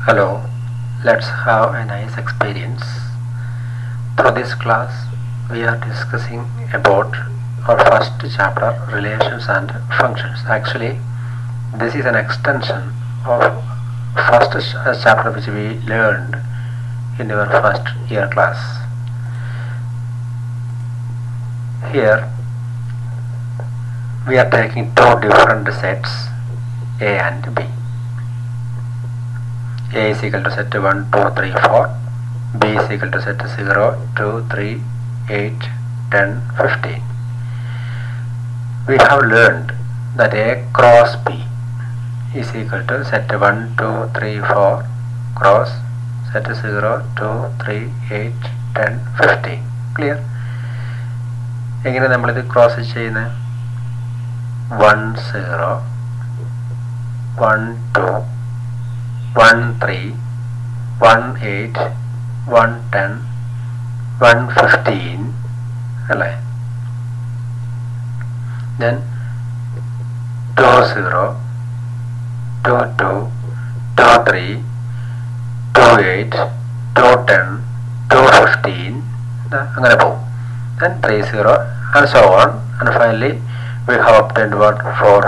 Hello, let's have a nice experience. Through this class, we are discussing about our first chapter, relations and functions. Actually, this is an extension of first ch- uh, chapter which we learned in our first year class. Here, we are taking two different sets, A and B. A is equal to set 1, 2, 3, 4. B is equal to set 0, 2, 3, 8, 10, 15. We have learned that A cross B is equal to set 1, 2, 3, 4 cross set 0, 2, 3, 8, 10, 15. Clear? എങ്ങനെ നമ്മളിത് cross ചെയ്യുന്നത് one zero one two one three one eight one ten one fifteen അല്ലേ then two zero two two two three two eight two ten two fifteen അങ്ങനെ പോകും then 3 0 and so on and finally we have obtained what 4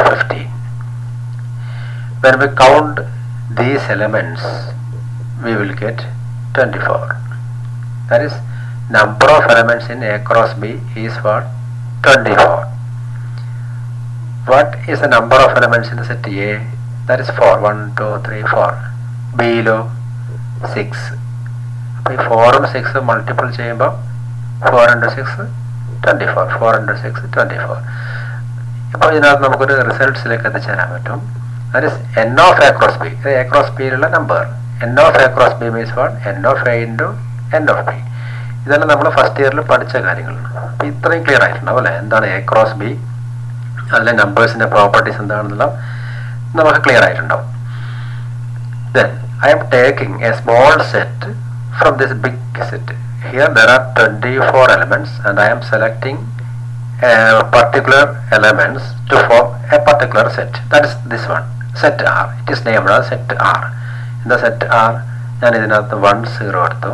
15 when we count these elements we will get 24 that is number of elements in a cross b is what 24 what is the number of elements in the set a that is 4 1 2 3 4 b ലോ 6 അപ്പോൾ ഈ ഫോറും സിക്സും multiple ചെയ്യുമ്പോൾ four into six twenty four four into six twenty four അപ്പോൾ ഇതിനകത്ത് നമുക്കൊരു റിസൾട്ട്സിലേക്ക് എത്തിച്ചേരാൻ പറ്റും that is n of a cross b a cross ബിയിലുള്ള number n of a cross b means one n of a into n of b ഇതെല്ലാം നമ്മൾ first ഇയറിൽ പഠിച്ച കാര്യങ്ങളാണ് അപ്പോൾ ഇത്രയും ക്ലിയർ ആയിട്ടുണ്ടാവും അല്ലേ എന്താണ് എ ക്രോസ് ബി അതിലെ നമ്പേഴ്സിൻ്റെ പ്രോപ്പർട്ടീസ് എന്താണെന്നെല്ലാം നമുക്ക് ക്ലിയർ ആയിട്ടുണ്ടാവും then I am taking a small set from this big set. Here there are 24 elements and I am selecting uh, particular elements to form a particular set. That is this one, set R. It is named as set R. In the set R, ഞാൻ ഇതിനകത്ത് one zero എടുത്തു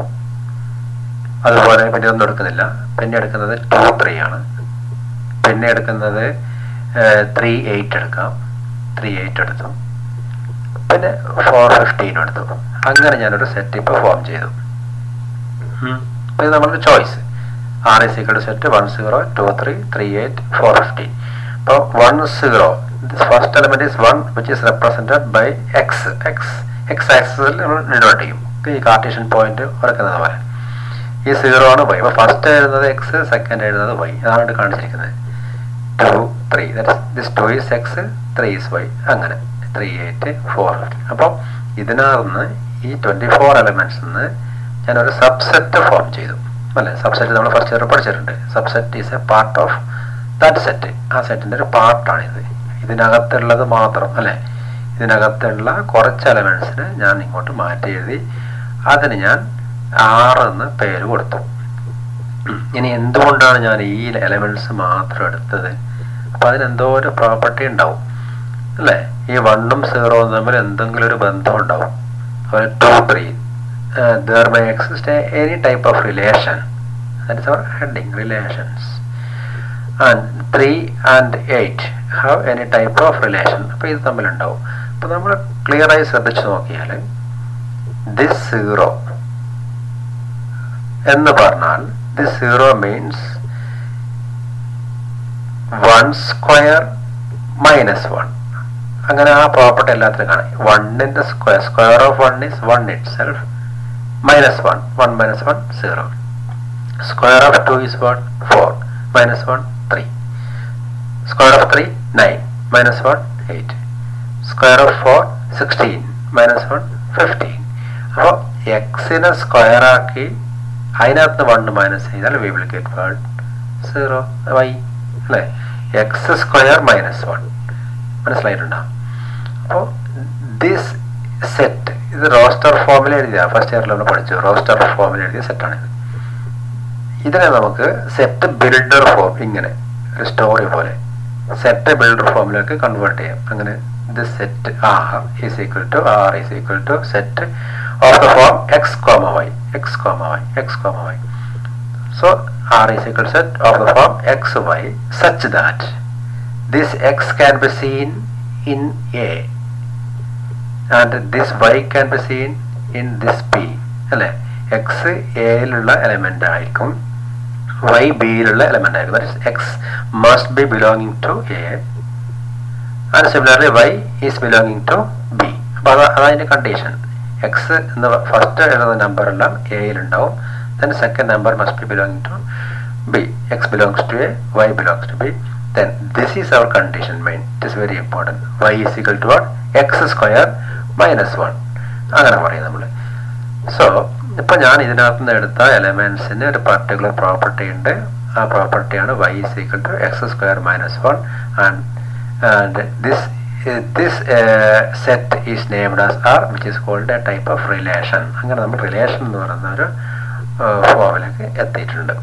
അതുപോലെ പിന്നെ ഒന്നും എടുക്കുന്നില്ല പിന്നെ എടുക്കുന്നത് to three ആണ് പിന്നെ എടുക്കുന്നത് ത്രീ എയ്റ്റ് എടുക്കാം ത്രീ എയ്റ്റ് എടുത്തു പിന്നെ ഫോർ ഫിഫ്റ്റീൻ എടുത്തു അങ്ങനെ ഞാനൊരു സെറ്റ് ഇപ്പോൾ ഫോം ചെയ്തു അപ്പോൾ ഇത് നമ്മളുടെ choice R is equal to set one zero two three three eight four fifteen അപ്പോൾ one zero this first element is one which is represented by X X X ആക്സിസിൽ നമ്മൾ ഡിനോട്ട് ചെയ്യും ഈ കാർട്ടീഷ്യൻ പോയിന്റ് ഉറക്കുന്നത് പോലെ ഈ zero ആണ് Y അപ്പോൾ first എഴുതുന്നത് എക്സ് സെക്കൻഡ് എഴുതുന്നത് വൈ അതാണ് കാണിച്ചിരിക്കുന്നത് two three this two is X three is Y അങ്ങനെ ത്രീ എയ്റ്റ് ഫോർ ഫിഫ്റ്റീൻ അപ്പോൾ ഇതിനകത്ത് ഈ ട്വൻറ്റി ഫോർ എലമെൻറ്റ്സ് നിന്ന് ഞാനൊരു സബ്സെറ്റ് ഫോം ചെയ്തു അല്ലേ സബ്സെറ്റ് നമ്മൾ ഫസ്റ്റ് ഇയർ പഠിച്ചിട്ടുണ്ട് subset is a part of that set ആ സെറ്റിൻ്റെ ഒരു പാർട്ടാണിത് ഇതിനകത്തുള്ളത് മാത്രം അല്ലേ ഇതിനകത്തുള്ള കുറച്ച് എലമെൻറ്റ്സിന് ഞാൻ ഇങ്ങോട്ട് മാറ്റി എഴുതി അതിന് ഞാൻ ആറ് എന്ന് പേര് കൊടുത്തു ഇനി എന്തുകൊണ്ടാണ് ഞാൻ ഈ എലമെൻറ്റ്സ് മാത്രം എടുത്തത് അപ്പോൾ അതിനെന്തോ ഒരു പ്രോപ്പർട്ടി ഉണ്ടാവും അല്ലേ ഈ വണ്ണും സീറോവും തമ്മിൽ എന്തെങ്കിലും ഒരു ബന്ധം ഉണ്ടാവും അതുപോലെ two three there may exist any type of relation that is our heading relations and three and eight have any type of relation അപ്പോൾ ഇത് തമ്മിലുണ്ടാവും അപ്പോൾ നമ്മൾ ക്ലിയറായി ശ്രദ്ധിച്ചു നോക്കിയാൽ ദിസ് സീറോ എന്ന് പറഞ്ഞാൽ this zero means one square minus one അങ്ങനെ ആ പ്രോപ്പർട്ടി എല്ലാത്തിനും കാണാം വണ്ണിന്റെ square square of one is one itself minus one one minus one zero square of two is one four minus one three square of three nine minus one eight square of four sixteen minus one fifteen അപ്പോൾ എക്സിനെ square ആക്കി അതിനകത്ത് one minus ചെയ്താൽ we will get one zero Y അല്ലേ X square minus one മനസ്സിലായിട്ടുണ്ടാവും അപ്പോൾ this set ഇത് roster ഫോമിൽ എഴുതിയ ഫസ്റ്റ് ഇയറിൽ നമ്മൾ പഠിച്ചു റോസ്റ്റർ ഫോമിൽ എഴുതിയ സെറ്റാണിത് ഇതിനെ നമുക്ക് സെറ്റ് ബിൽഡർ ഫോം ഇങ്ങനെ ഒരു സ്റ്റോറി പോലെ സെറ്റ് ബിൽഡർ ഫോമിലേക്ക് കൺവേർട്ട് ചെയ്യാം അങ്ങനെ this set R is equal to R is equal to set of the form x comma y x comma y x comma y so R is equal to set of the form x y such that this x can be seen in A and this y can be seen in this P അല്ലേ X എയിലുള്ള element ആയിരിക്കും Y ബിയിലുള്ള element ആയിരിക്കും that is X must be belonging to A and similarly Y is belonging to B അപ്പോൾ അത് അതതിൻ്റെ condition X എന്ന് first എഴുതുന്ന നമ്പർ എല്ലാം എയിലുണ്ടാവും then second number must be belonging to B X belongs to A Y belongs to B then this is our condition main it is very important Y is equal to what X square minus one അങ്ങനെ പറയും നമ്മൾ so ഇപ്പം ഞാൻ ഇതിനകത്ത് നിന്ന് എടുത്ത എലമെൻസിന് ഒരു particular property ഉണ്ട് ആ പ്രോപ്പർട്ടിയാണ് Y is equal to X square minus one and and this uh, this uh, set is named as R which is called a type of relation അങ്ങനെ നമ്മൾ റിലേഷൻ എന്ന് പറയുന്ന ഒരു ഫോമിലേക്ക് എത്തിയിട്ടുണ്ട്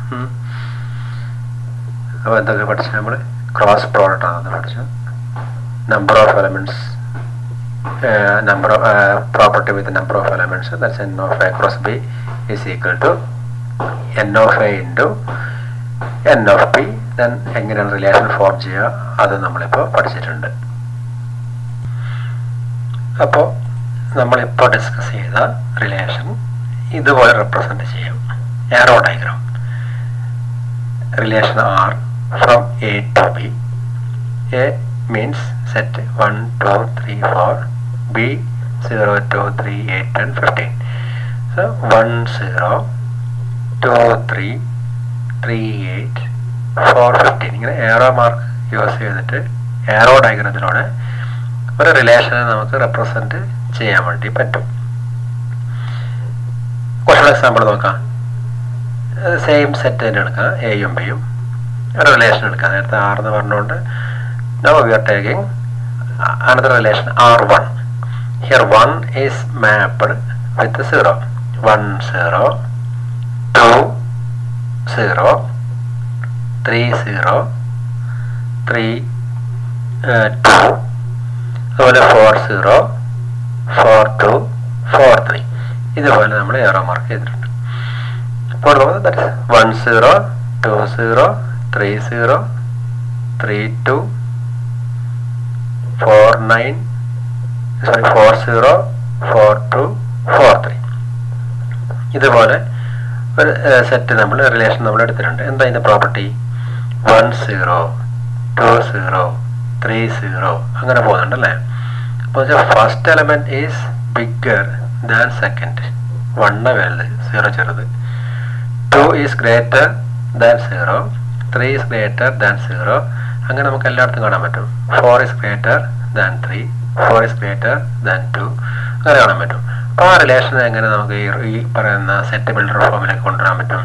അപ്പോൾ എന്തൊക്കെ പഠിച്ചു നമ്മൾ ക്രോസ് പ്രോഡക്റ്റ് ആണെന്ന് പഠിച്ചു number of elements number of uh, property with the number of elements that's n of a cross b is equal to n of a into n of p then എങ്ങനെയാണ് relation form ചെയ്യുക അത് നമ്മളിപ്പോൾ പഠിച്ചിട്ടുണ്ട് അപ്പോൾ നമ്മളിപ്പോൾ discuss ചെയ്ത relation ഇതുപോലെ represent ചെയ്യും arrow diagram relation R from A to B A means set one two three four B zero two three eight ten fifteen so one zero two three three eight four fifteen ഇങ്ങനെ arrow mark use ചെയ്തിട്ട് ഏറോ ഡയഗ്രത്തിലൂടെ ഒരു റിലേഷനെ നമുക്ക് represent ചെയ്യാൻ വേണ്ടി പറ്റും കുറച്ചുകൂടെ example നോക്കാം same set തന്നെ എടുക്കാം എയും ബിയും ഒരു റിലേഷൻ എടുക്കാം നേരത്തെ ആർ എന്ന് പറഞ്ഞുകൊണ്ട് now we are taking another relation R one here one is mapped with zero one zero two zero three zero three two അതുപോലെ four zero four two four three ഇതുപോലെ നമ്മൾ ഏറോ മാർക്ക് ചെയ്തിട്ടുണ്ട് അപ്പോൾ നമുക്ക് that one zero two zero three zero three two four nine sorry four zero four two four three ഇതുപോലെ ഒരു set നമ്മൾ relation നമ്മൾ എടുത്തിട്ടുണ്ട് എന്താ ഇതിൻ്റെ property one zero two zero three zero അങ്ങനെ പോകുന്നുണ്ടല്ലേ അപ്പോൾ first element is bigger than second one വലുത് സീറോ ചെറുത് two is greater than zero three is greater than zero അങ്ങനെ നമുക്ക് എല്ലായിടത്തും കാണാൻ പറ്റും four is greater than three four is greater than two അങ്ങനെ കാണാൻ പറ്റും അപ്പോൾ ആ റിലേഷൻ എങ്ങനെ നമുക്ക് ഈ പറയുന്ന സെറ്റ് ബിൽഡർ ഫോമിലേക്ക് കൊണ്ടുവരാൻ പറ്റും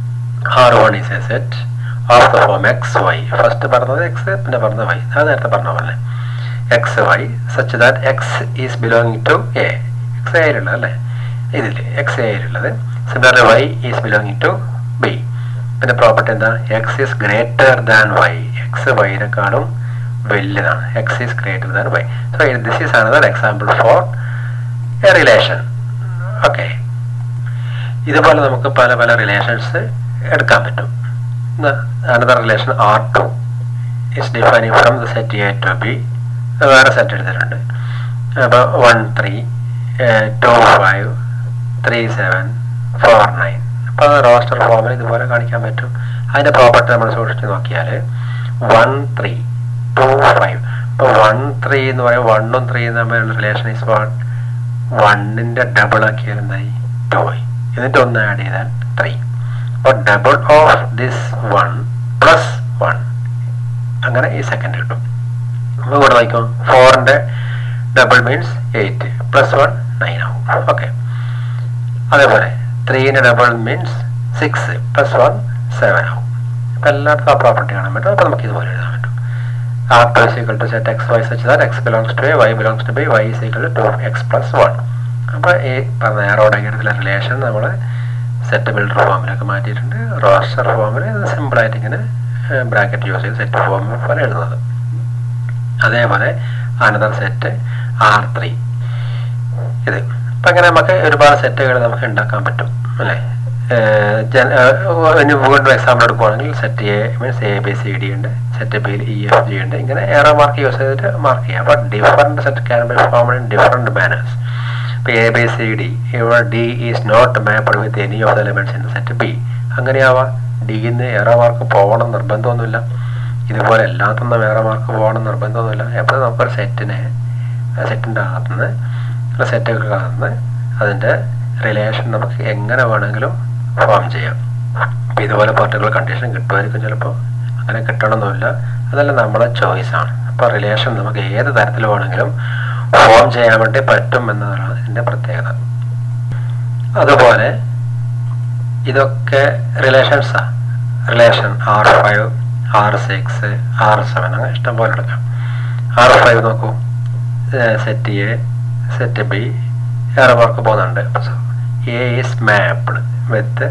R one is a set of the form x y first പറഞ്ഞത് എക്സ് പിന്നെ പറഞ്ഞത് വൈ അത് നേരത്തെ പറഞ്ഞ പോലെ x y such that x is belonging to A x എയിലുള്ളത് അല്ലേ ഇതിൽ എക്സ് എയിലുള്ളത് similarly Y is belonging to B പിന്നെ പ്രോപ്പർട്ടി എന്താ x is greater than y x വൈനെക്കാളും വലുതാണ് x is greater than y so this is another example for a relation okay ഇതുപോലെ നമുക്ക് പല പല റിലേഷൻസ് എടുക്കാൻ പറ്റും another relation R two is defining from the set A to B വേറെ സെറ്റ് എടുത്തിട്ടുണ്ട് അപ്പോൾ one three two five three seven four nine അപ്പോൾ അത് റോസ്റ്റർ ഫോമിൽ ഇതുപോലെ കാണിക്കാൻ പറ്റും അതിൻ്റെ പ്രോപ്പർട്ടി നമ്മൾ സൂക്ഷിച്ച് നോക്കിയാൽ വൺ ത്രീ ടു ഫൈവ് ഇപ്പോൾ വൺ ത്രീ എന്ന് പറയുമ്പോൾ വണ്ണും ത്രീയും തമ്മിലുള്ള റിലേഷൻ ഇസ് വൺ വണ്ണിൻ്റെ ഡബിൾ ആക്കിയാൽ എന്തായി ടു ആയി എന്നിട്ട് ഒന്ന് ആഡ് ചെയ്താൽ ത്രീ അപ്പോൾ double of this one plus one അങ്ങനെ ഈ സെക്കൻഡ് കിട്ടും അപ്പോൾ ഇവിടെ നോക്കിക്കോ ഫോറിൻ്റെ double means eight plus one nine ആവും ഓക്കെ അതേപോലെ ത്രീൻ്റെ double means six plus one seven ആവും അപ്പോൾ എല്ലായിടത്തും ആ പ്രോപ്പർട്ടി കാണാൻ പറ്റും അപ്പോൾ നമുക്ക് ഇതുപോലെ എഴുതാൻ പറ്റും R two is equal to set x y such that x belongs to A Y belongs to B y is equal to two x plus one അപ്പോൾ ഈ പറഞ്ഞ ആറോ ഡയഗ്രത്തിലെ റിലേഷൻ നമ്മൾ സെറ്റ് ബിൽഡർ ഫോമിലൊക്കെ മാറ്റിയിട്ടുണ്ട് റോസ്റ്റർ ഫോമിൽ സിമ്പിളായിട്ട് ഇങ്ങനെ ബ്രാക്കറ്റ് യൂസ് ചെയ്ത് സെറ്റ് ഫോം പോലെ എഴുതുന്നത് അതേപോലെ അനദർ സെറ്റ് ആർ ത്രീ ഇത് അപ്പം അങ്ങനെ നമുക്ക് ഒരുപാട് സെറ്റുകൾ നമുക്ക് ഉണ്ടാക്കാൻ പറ്റും അല്ലേ വീണ്ടും എക്സാമ്പിൾ എടുക്കുവാണെങ്കിൽ set A means A B C D ഉണ്ട് സെറ്റ് ബിയിൽ ഇ എഫ് ജി ഉണ്ട് ഇങ്ങനെ ഏറോ മാർക്ക് യൂസ് ചെയ്തിട്ട് മാർക്ക് ചെയ്യാം അപ്പോൾ different set can be form in different manners ഇപ്പോൾ എ ബി സി ഡി ഇവിടെ D is not mapped with any of the elements in set B അങ്ങനെയാവാം ഡിന്ന് arrow mark പോകണം നിർബന്ധമൊന്നുമില്ല ഇതുപോലെ എല്ലാത്തുനിന്നും ഏറോ മാർക്ക് പോകണം നിർബന്ധമൊന്നുമില്ല എപ്പോഴും നമുക്കൊരു സെറ്റിനെ സെറ്റിൻ്റെ അകത്തുനിന്ന് സെറ്റുകൾക്കകത്തുനിന്ന് അതിൻ്റെ റിലേഷൻ നമുക്ക് എങ്ങനെ വേണമെങ്കിലും ഫോം ചെയ്യാം അപ്പോൾ ഇതുപോലെ പർട്ടിക്കുലർ കണ്ടീഷൻ കിട്ടുമായിരിക്കും ചിലപ്പോൾ അങ്ങനെ കിട്ടണമെന്നില്ല അതെല്ലാം നമ്മുടെ ചോയ്സാണ് അപ്പോൾ റിലേഷൻ നമുക്ക് ഏത് തരത്തിൽ വേണമെങ്കിലും ഫോം ചെയ്യാൻ വേണ്ടി പറ്റും എന്നതാണ് ഇതിൻ്റെ പ്രത്യേകത അതുപോലെ ഇതൊക്കെ റിലേഷൻസാണ് relation R five R six R seven അങ്ങനെ ഇഷ്ടം പോലെ എടുക്കാം ആർ ഫൈവ് നോക്കൂ set A set B arrow mark പോകുന്നുണ്ട് A is mapped with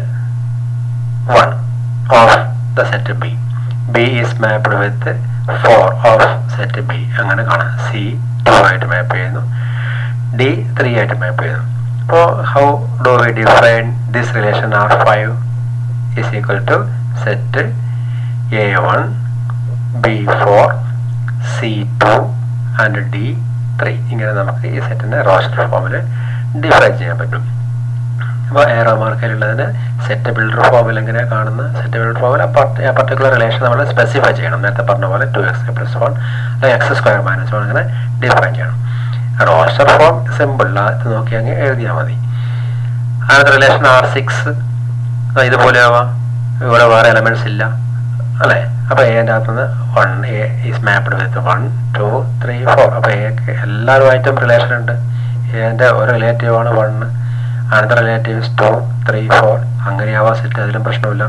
one of the set B B is mapped with four of set B അങ്ങനെ കാണാം C to ആയിട്ട് map ചെയ്യുന്നു ഡി ത്രീ ആയിട്ട് മാപ്പ് ചെയ്യുന്നു അപ്പോൾ how do we define this relation R five is equal to set A one B four C two and D three ഇങ്ങനെ നമുക്ക് ഈ സെറ്റിൻ്റെ റോസ്റ്റർ ഫോമിൽ ഡിഫൈൻ ചെയ്യാൻ പറ്റും അപ്പോൾ എയറോ മാർക്കിലുള്ളതിന് സെറ്റ് ബിൽഡർ ഫോമിൽ എങ്ങനെയാണ് കാണുന്നത് സെറ്റ് ബിൽഡർ ഫോമിൽ ആ പർട്ടിക്കുലർ റിലേഷൻ നമ്മൾ സ്പെസിഫൈ ചെയ്യണം നേരത്തെ പറഞ്ഞ പോലെ ടു എക്സ് പ്ലസ് വൺ അല്ലെങ്കിൽ എക്സ് സ്ക്വയർ മൈനസ് വൺ അങ്ങനെ ഡിഫൈൻ ചെയ്യണം റോസ്റ്റർ ഫോം സിമ്പിൾ ഇത് നോക്കി അങ്ങ് എഴുതിയാൽ മതി അതിനകത്ത് റിലേഷൻ ആർ സിക്സ് ഇതുപോലെ ആവാം ഇവിടെ വേറെ എലമെൻറ്റ്സ് ഇല്ല അല്ലേ അപ്പോൾ എൻ്റെ അകത്തുനിന്ന് one A is mapped with one two three four അപ്പോൾ എക്ക് എല്ലാവരുമായിട്ടും റിലേഷൻ ഉണ്ട് എൻ്റെ ഒരു റിലേറ്റീവ് ആണ് വണ്ണ് അടുത്ത റിലേറ്റീവ്സ് ടു ത്രീ ഫോർ അങ്ങനെയാവാം സെറ്റ് അതിലും പ്രശ്നമില്ല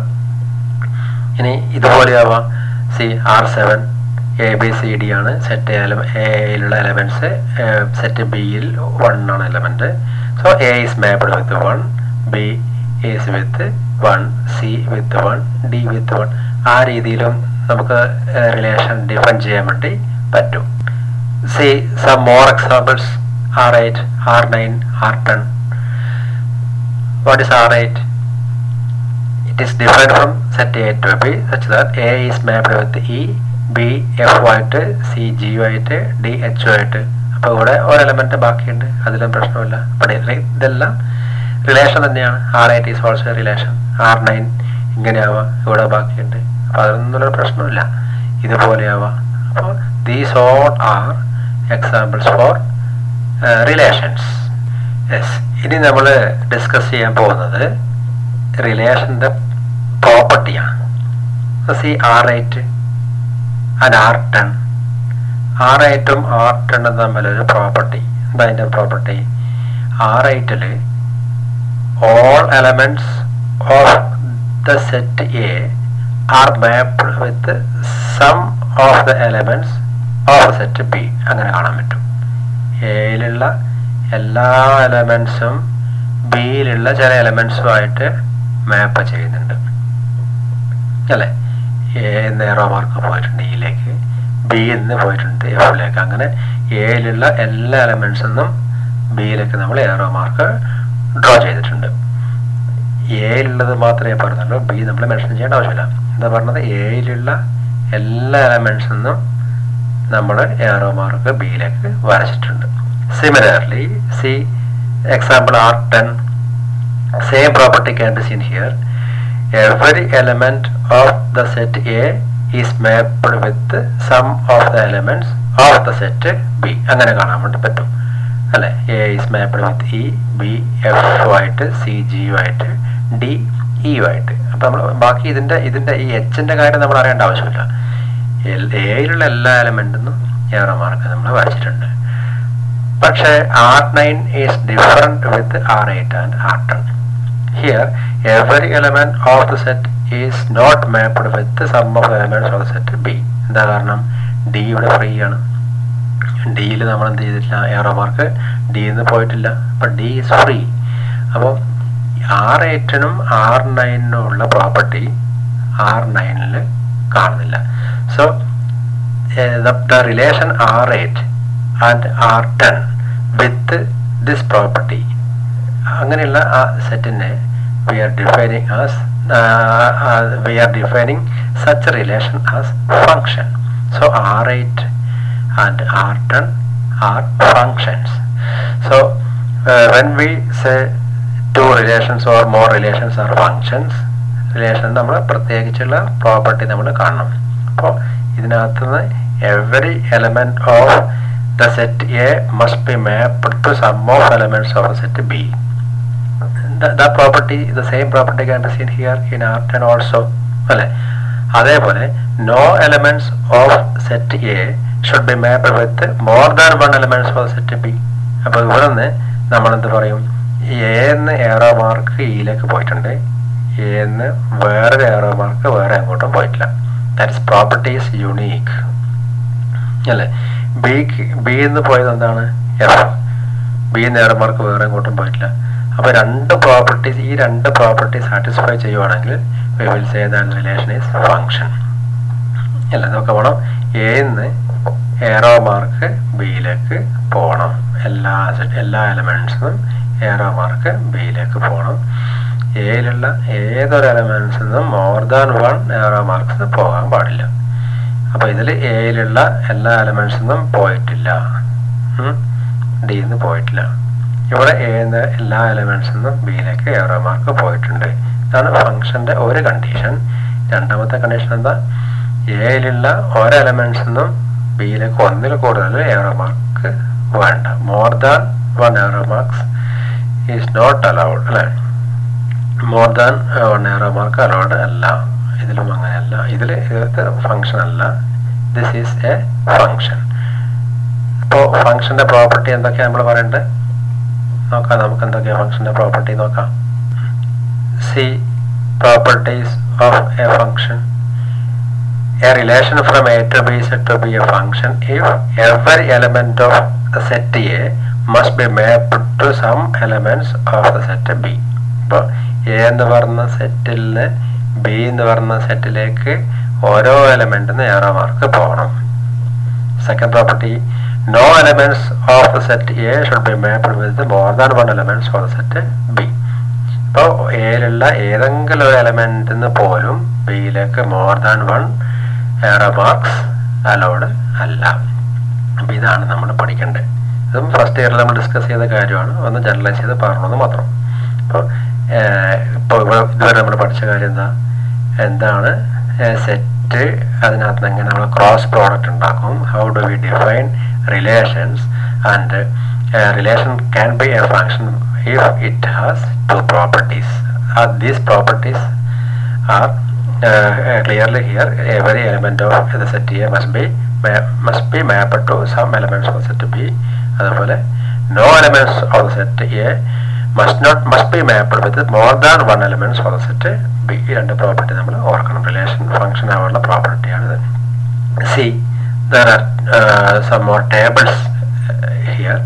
ഇനി ഇതുപോലെയാവാം see R seven A B C D ആണ് സെറ്റ് എയിലുള്ള എലമെൻറ്റ്സ് സെറ്റ് ബിയിൽ വൺ ആണ് element so A is mapped with one B is with one C with one D with one ആ രീതിയിലും നമുക്ക് റിലേഷൻ ഡിഫൈൻ ചെയ്യാൻ വേണ്ടി പറ്റും see some more examples R eight R nine R ten what is R eight it is different from set A to B such that A is mapped with E B F ആയിട്ട് C G ആയിട്ട് D H ആയിട്ട് അപ്പോൾ ഇവിടെ ഒരു element ബാക്കിയുണ്ട് അതിലും പ്രശ്നമില്ല അപ്പോൾ ഇതെല്ലാം റിലേഷൻ തന്നെയാണ് R eight is also relation R nine ഇങ്ങനെയാവാം ഇവിടെ ബാക്കിയുണ്ട് അപ്പോൾ അതൊന്നും പ്രശ്നമില്ല ഇതുപോലെയാവാം അപ്പോൾ these all are examples for relations yes ഇനി നമ്മൾ ഡിസ്കസ് ചെയ്യാൻ പോകുന്നത് റിലേഷൻ്റെ പ്രോപ്പർട്ടിയാണ് see R eight and R ten R എയ്റ്റും ആർ ടെണ്ണും തമ്മിലൊരു പ്രോപ്പർട്ടി എന്താ അതിൻ്റെ പ്രോപ്പർട്ടി ആർ എയ്റ്റിൽ all elements of the set A are mapped with some of the elements of set B അങ്ങനെ കാണാൻ പറ്റും എയിലുള്ള എല്ലാ എലമെൻസും ബിയിലുള്ള ചില എലമെൻസുമായിട്ട് മാപ്പ് ചെയ്യുന്നുണ്ട് അല്ലേ എ നേറോ മാർക്ക് പോയിട്ടുണ്ട് ഇയിലേക്ക് ബി എന്ന് പോയിട്ടുണ്ട് എഫിലേക്ക് അങ്ങനെ എയിലുള്ള എല്ലാ എലമെൻസിൽ ബിയിലേക്ക് നമ്മൾ ഏറോ മാർക്ക് ഡ്രോ ചെയ്തിട്ടുണ്ട് എയിലുള്ളത് മാത്രമേ പറഞ്ഞുള്ളൂ ബി നമ്മൾ മെൻഷൻ ചെയ്യേണ്ട ആവശ്യമില്ല എന്താ പറഞ്ഞത് എയിലുള്ള എല്ലാ എലമെൻസിൽ നിന്നും നമ്മൾ ഏറോ മാർക്ക് ബിയിലേക്ക് വരച്ചിട്ടുണ്ട് similarly see example R ten same property can be seen here every element of the set A is mapped with some of the elements of the set B അങ്ങനെ കാണാൻ വേണ്ടി പറ്റും അല്ലെ A is mapped with E B F ആയിട്ട് C G ആയിട്ട് D E ആയിട്ട് അപ്പം നമ്മൾ ബാക്കി ഇതിൻ്റെ ഇതിൻ്റെ ഈ എച്ചിൻ്റെ കാര്യം നമ്മൾ അറിയേണ്ട ആവശ്യമില്ല എയിലുള്ള എല്ലാ എലമെൻറ്റിനും ഏറെ മാർക്ക് നമ്മൾ വരച്ചിട്ടുണ്ട് പക്ഷേ R nine is different with R eight and R ten here every element of the set is not mapped with some of elements of the set B എന്താ കാരണം ഡി ഇവിടെ ഫ്രീ ആണ് ഡിയിൽ നമ്മൾ എന്ത് ചെയ്തിട്ടില്ല ഏറോ മാർക്ക് ഡിന്ന് പോയിട്ടില്ല അപ്പം ഡി ഈസ് ഫ്രീ അപ്പോൾ ആർ എയ്റ്റിനും ആർ നയനിനും ഉള്ള പ്രോപ്പർട്ടി ആർ നയനിൽ കാണുന്നില്ല so the relation R eight and R ten with this property അങ്ങനെയുള്ള ആ സെറ്റിനെ we are defining as we are defining such relation as function so R eight and R ten are functions so when we say two relations or more relations are functions relation നമ്മൾ പ്രത്യേകിച്ചുള്ള property നമ്മൾ കാണണം അപ്പോൾ ഇതിനകത്തുനിന്ന് every element of the set A must be mapped to some of elements of set B the property the same property can be seen here in R ten also അല്ലേ അതേപോലെ no elements of set A should be mapped with more than one elements of set B അപ്പോൾ ഇവിടെ നിന്ന് നമ്മളെന്ത് പറയും എന്ന് ഏറോ mark ഇയിലേക്ക് പോയിട്ടുണ്ട് എന്ന് വേറൊരു ഏറോ മാർക്ക് വേറെ അങ്ങോട്ടും പോയിട്ടില്ല ദാറ്റ്സ് പ്രോപ്പർട്ടി ഈസ് യുണീക്ക് അല്ലേ ബിക്ക് ബി എന്ന് പോയത് എന്താണ് എഫ് ബി എന്ന് ഏറോ മാർക്ക് വേറെ അങ്ങോട്ടും പോയിട്ടില്ല അപ്പോൾ രണ്ട് പ്രോപ്പർട്ടീസ് ഈ രണ്ട് പ്രോപ്പർട്ടി സാറ്റിസ്ഫൈ ചെയ്യുവാണെങ്കിൽ we will say that relation is function അല്ല നമുക്ക് വേണം എന്ന് ഏറോ മാർക്ക് ബിയിലേക്ക് പോകണം എല്ലാ എല്ലാ എലമെൻറ്റ്സിനും ഏറോ മാർക്ക് ബിയിലേക്ക് പോകണം എയിലുള്ള ഏതൊരു എലമെൻസിൽ നിന്നും more than one arrow marks പോകാൻ പാടില്ല അപ്പോൾ ഇതിൽ എയിലുള്ള എല്ലാ എലമെൻസിൽ നിന്നും പോയിട്ടില്ല ഡിന്ന് പോയിട്ടില്ല ഇവിടെ എന്ന് എല്ലാ എലമെൻസിൽ നിന്നും ബിയിലേക്ക് ഏറോ മാർക്ക് പോയിട്ടുണ്ട് ഇതാണ് ഫംഗ്ഷൻ്റെ ഒരു കണ്ടീഷൻ രണ്ടാമത്തെ കണ്ടീഷൻ എന്താ എയിലുള്ള ഓരോ എലമെൻസിൽ നിന്നും ബിയിലേക്ക് ഒന്നിൽ കൂടുതൽ ഏറോ മാർക്ക് വേണ്ട more than one arrow marks is not allowed അല്ലേ more than one arrow mark allowed അല്ല ഇതിലും അങ്ങനെയല്ല ഇതിൽ ഇത് ഫങ്ഷൻ അല്ല ദിസ് ഈസ് എ ഫങ്ഷൻ ഇപ്പോൾ ഫങ്ഷൻ്റെ പ്രോപ്പർട്ടി എന്തൊക്കെയാണ് നമ്മൾ പറയേണ്ടത് നോക്കാം നമുക്ക് എന്തൊക്കെയാണ് ഫങ്ഷൻ്റെ പ്രോപ്പർട്ടി നോക്കാം see properties of a function a relation from A to B is said to be a function if every element of the set A must be mapped to some elements of the set B. ഇപ്പോൾ A എന്ന് പറഞ്ഞ സെറ്റിൽ നിന്ന് B എന്ന് പറഞ്ഞ സെറ്റിലേക്ക് ഓരോ എലമെന്റിന് ഏറോ മാർക്ക് പോകണം second property no elements of the set A should be mapped with more than one elements of the set B ഇപ്പോൾ എയിലുള്ള ഏതെങ്കിലും ഒരു എലമെന്റിൽ നിന്ന് പോലും ബിയിലേക്ക് more than one arrow marks allowed അല്ല അപ്പം ഇതാണ് നമ്മൾ പഠിക്കേണ്ടത് ഇതും ഫസ്റ്റ് ഇയറിൽ നമ്മൾ ഡിസ്കസ് ചെയ്ത കാര്യമാണ് ഒന്ന് ജനറലൈസ് ചെയ്ത് പറഞ്ഞത് മാത്രം അപ്പോൾ ഇപ്പോൾ ഇവിടെ ഇതുവരെ നമ്മൾ പഠിച്ച കാര്യം എന്താ എന്താണ് സെറ്റ് അതിനകത്ത് എങ്ങനെ നമ്മൾ ക്രോസ് പ്രോഡക്റ്റ് ഉണ്ടാക്കും how do we define relations and relation can be a function if it has two properties these properties are uh, clearly here every element of the set A must be must be mapped to some elements of the set B അതുപോലെ no elements of the set A must not must be mapped with more than one elements of the set B ഈ രണ്ട് property നമ്മൾ ഓർക്കണം relation function ആവാനുള്ള പ്രോപ്പർട്ടിയാണ് ഇത് see there are some more tables here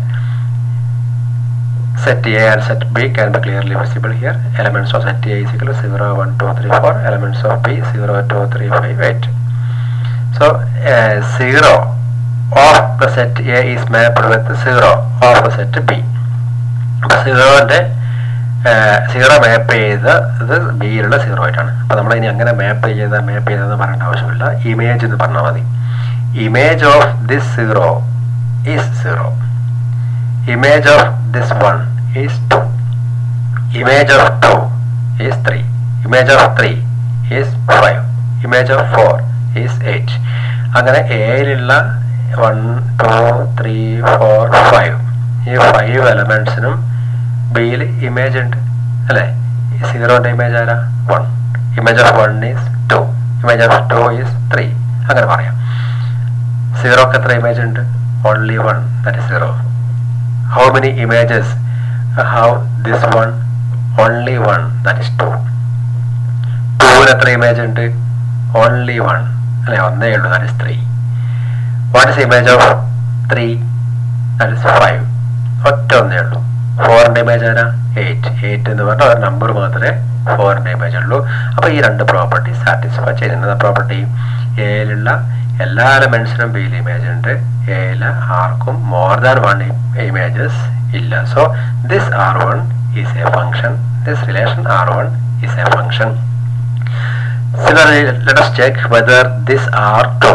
set A and set B can be clearly visible here. Elements of set A is equal to 0, 1, 2, 3, 4. Elements of B 0, 2, 3, 5, 8. So uh, 0 of the set A is mapped with 0 of the set B. അപ്പോൾ സീറോൻ്റെ zero മാപ്പ് ചെയ്ത് ഇത് ബിയിലുള്ള zero ആയിട്ടാണ് അപ്പോൾ നമ്മൾ ഇനി അങ്ങനെ മാപ്പ് ചെയ്ത മാപ്പ് ചെയ്തെന്ന് പറയേണ്ട ആവശ്യമില്ല ഇമേജ് എന്ന് പറഞ്ഞാൽ മതി image of this zero is zero image of this one is 2 image of 2 is 3 image of 3 is 5 image of 4 is 8 അങ്ങനെ എയിലുള്ള one two three four five ഈ ഫൈവ് എലമെൻറ്റ്സിനും ബിയിൽ ഇമേജ് ഉണ്ട് അല്ലേ സീറോൻ്റെ ഇമേജ് ആരാ one image of one is two image of two is three അങ്ങനെ പറയാം സീറോക്ക് എത്ര ഇമേജ് ഉണ്ട് only one that is zero how many images uh, how this one only one that is two two എത്ര image ഉണ്ട് only one അല്ലെ ഒന്നേ ഉള്ളൂ that is three what is image of three that is five ഒറ്റ ഒന്നേ ഉള്ളൂ ഫോറിൻ്റെ image ആരാ എയ്റ്റ് എയ്റ്റ് എന്ന് പറഞ്ഞാൽ ഒരു നമ്പർ മാത്രമേ ഫോറിൻ്റെ ഇമേജ് ഉള്ളൂ അപ്പോൾ ഈ രണ്ട് പ്രോപ്പർട്ടി സാറ്റിസ്ഫൈ ചെയ്യുന്നത് പ്രോപ്പർട്ടി എയിലുള്ള എല്ലാ എലമെന്റ്സിനും ബിയിൽ ഇമേജ് ഉണ്ട് എയിൽ ആർക്കും മോർ ദാൻ വൺ ഇമേജസ് ഇല്ല so this R one is a function this relation R one is a function Similarly, let us check whether this R2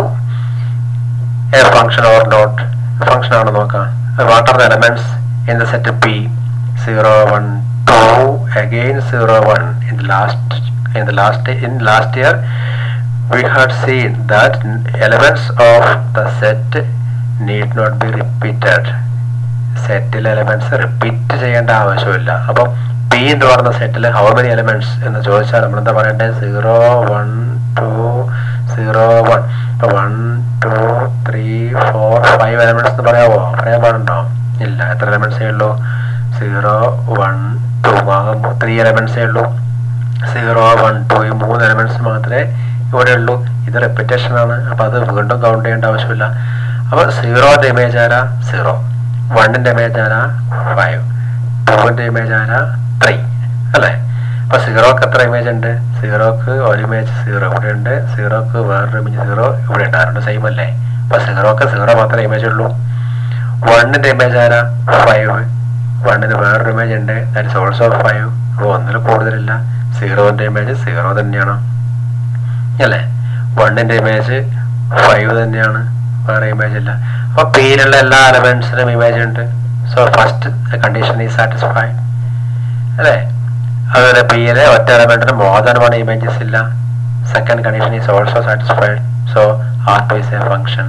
a function or not. Function ആണോ നോക്കാം. What are the elements in the set P? 0, 1, 2, again 0, 1. In the last, in the last, in last year, we had seen that elements of the set need not be repeated. സെറ്റിൽ elements repeat ചെയ്യേണ്ട ആവശ്യമില്ല അപ്പം P എന്ന് പറയുന്ന സെറ്റിൽ how many elements എന്ന് ചോദിച്ചാൽ നമ്മൾ എന്താ പറയണ്ടത് zero one two zero one ഇപ്പൊ one two three four five elements എന്ന് പറയാവോ പറയാൻ പാടുണ്ടോ ഇല്ല എത്ര എലമെന്റ്സേ ഉള്ളൂ സീറോ വൺ ടു ആകുമ്പോൾ ത്രീ എലമെന്റ്സേ ഉള്ളൂ സീറോ വൺ ടു ഈ മൂന്ന് എലമെന്റ്സ് മാത്രമേ ഇവിടെ ഉള്ളൂ ഇത് റെപ്പിറ്റേഷൻ ആണ് അപ്പൊ അത് വീണ്ടും കൗണ്ട് ചെയ്യേണ്ട ആവശ്യമില്ല അപ്പൊ സീറോന്റെ ഇമേജ് ആരാ സീറോ വണ്ണിന്റെ ഇമേജ് ആരാ ഫൈവ് ടൂവിന്റെ ഇമേജ് ആരാ ത്രീ അല്ലേ അപ്പൊ സീറോക്ക് എത്ര ഇമേജ് ഉണ്ട് സീറോക്ക് ഒരു ഇമേജ് സീറോ ഇവിടെ ഉണ്ട് സീറോക്ക് വേറൊരു ഇമേജ് സീറോ ഇവിടെ ഉണ്ട് ആരുടെ സെയിം അല്ലേ അപ്പൊ സീറോക്ക് സീറോ മാത്രമേ ഇമേജ് ഉള്ളൂ വണ്ണിന്റെ ഇമേജ് ആരാ ഫൈവ് വണ്ണിന് വേറൊരു ഇമേജ് ഉണ്ട് ദാറ്റ് ഇസ് ഓൾസോ ഫൈവ് അപ്പോൾ ഒന്നിൽ കൂടുതലില്ല സീറോന്റെ ഇമേജ് സീറോ തന്നെയാണ് അല്ലേ വണ്ണിന്റെ ഇമേജ് ഫൈവ് തന്നെയാണ് വേറെ ഇമേജ് ഇല്ല അപ്പൊ പേരുള്ള എല്ലാ എലമെന്റ്സിനും ഇമേജ് ഉണ്ട് സോ ഫസ്റ്റ് കണ്ടീഷൻ ഈ സാറ്റിസ്ഫൈഡ് അല്ലേ അതുപോലെ പിയിലെ ഒറ്റ എലമെന്റിന് മോർ ദാൻ വൺ ഇമേജസ് ഇല്ല second condition is also satisfied so R two is a function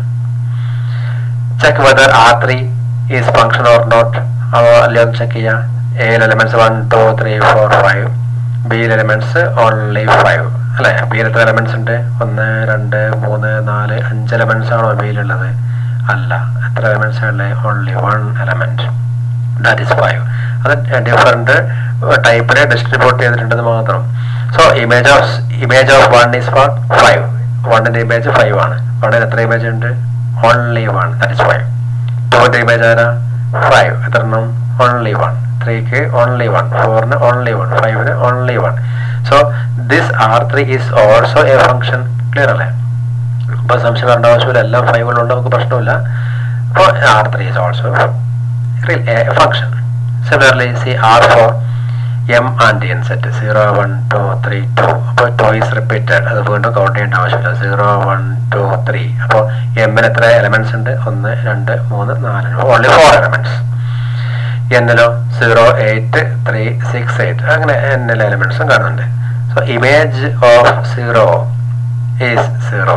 check whether R three is function or not അല്ലേ ഒന്ന് ചെക്ക് ചെയ്യാം എയിൽ elements one two three four five ബിയിൽ എലമെന്റ്സ് ഓൺലി ഫൈവ് അല്ലെ ബിയിൽ എത്ര elements ഉണ്ട് ഒന്ന് രണ്ട് മൂന്ന് നാല് അഞ്ച് എലമെന്റ്സ് ആണോ ബിയിലുള്ളത് അല്ല എത്ര എലമെന്റ്സ് ഉള്ളത് only one element that is five അത് ഡിഫറെന്റ് ടൈപ്പിനെ ഡിസ്ട്രിബ്യൂട്ട് ചെയ്തിട്ടുണ്ടെന്ന് മാത്രം so image of image of one is four five വണ്ണിന്റെ ഇമേജ് ഫൈവ് ആണ് വണ്ണിന് എത്ര ഇമേജ് ഉണ്ട് only one that is five ടൂവിന്റെ ഇമേജ് ആരാ ഫൈവ് എത്ര എണ്ണം ഓൺലി വൺ ത്രീക്ക് ഓൺലി വൺ ഫോറിന് ഓൺലി വൺ ഫൈവിന് only one so this R three is also a function clear അല്ലേ അപ്പൊ സംശയം വരേണ്ട ആവശ്യമില്ല എല്ലാം ഫൈവുകളുണ്ട് നമുക്ക് പ്രശ്നമില്ല അപ്പോൾ R three is also function similarly see R four M and N set zero one two three two അപ്പോൾ ടു ഈസ് റിപ്പീറ്റഡ് അത് വീണ്ടും കൗണ്ട് ചെയ്യേണ്ട ആവശ്യമില്ല സീറോ വൺ ടു ത്രീ അപ്പോൾ എമ്മിന് എത്ര എലമെന്റ്സ് ഉണ്ട് ഒന്ന് രണ്ട് മൂന്ന് നാല് ഓൺലി ഫോർ എലമെന്റ്സ് എന്നിലോ zero eight three six eight അങ്ങനെ എന്നിലെ എലമെന്റ്സും കാണുന്നുണ്ട് so image of zero is zero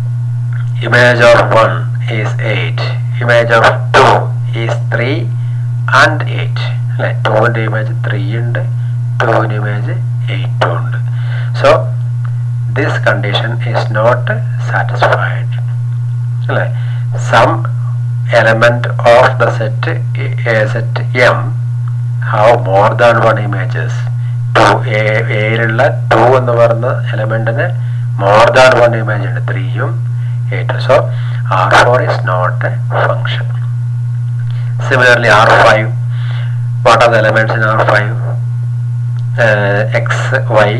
image of one is eight image of two is three and eight അല്ലെ ടുവിൻ്റെ ഇമേജ് ത്രീ ഉണ്ട് ടുവിൻ്റെ ഇമേജ് എയ്റ്റും ഉണ്ട് so this condition is not satisfied അല്ലെ some element of the set a set m have more than one images two എയിലുള്ള two എന്ന് പറയുന്ന എലമെന്റിന് മോർ ദാൻ വൺ ഇമേജ് ഉണ്ട് ത്രീയും എയ്റ്റും so R four is not a function similarly R five what are the elements in R five X Y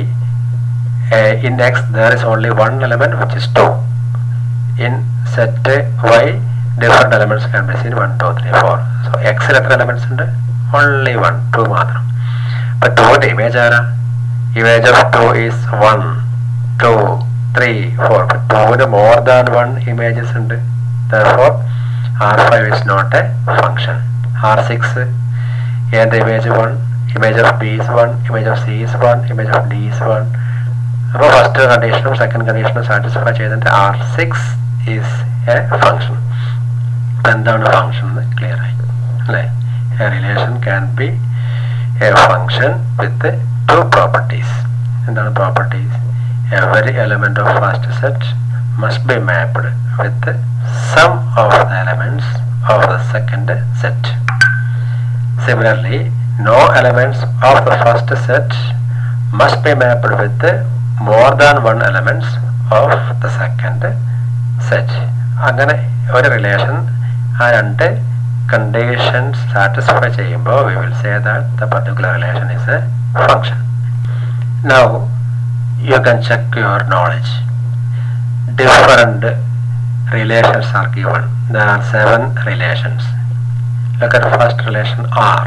in X there is only one element which is two in set Y different elements can be seen one two three four so എക്സിൽ എത്ര elements ഉണ്ട് only one two മാത്രം അപ്പൊ ടുവിന്റെ image ആരാ image of two is one two three four ടുവിന് more than one images ഉണ്ട് for R five is not a function R six ഏന്റെ image one image of B is one image of C is one image of D is one അപ്പോൾ first കണ്ടീഷനും second കണ്ടീഷനും satisfy ചെയ്തിട്ട് R six is a function എന്താണ് function എന്ന് clear ആയി അല്ലേ a relation can be a function with to properties എന്താണ് properties every element of first set must be mapped with some of the elements of the second set similarly no elements of the first set must be mapped with more than one elements of the second set അങ്ങനെ ഒരു relation ആ രണ്ട് conditions satisfy ചെയ്യുമ്പോൾ we will say that the particular relation is a function now you can check your knowledge different relations are given. There are seven relations. Look at the first relation R.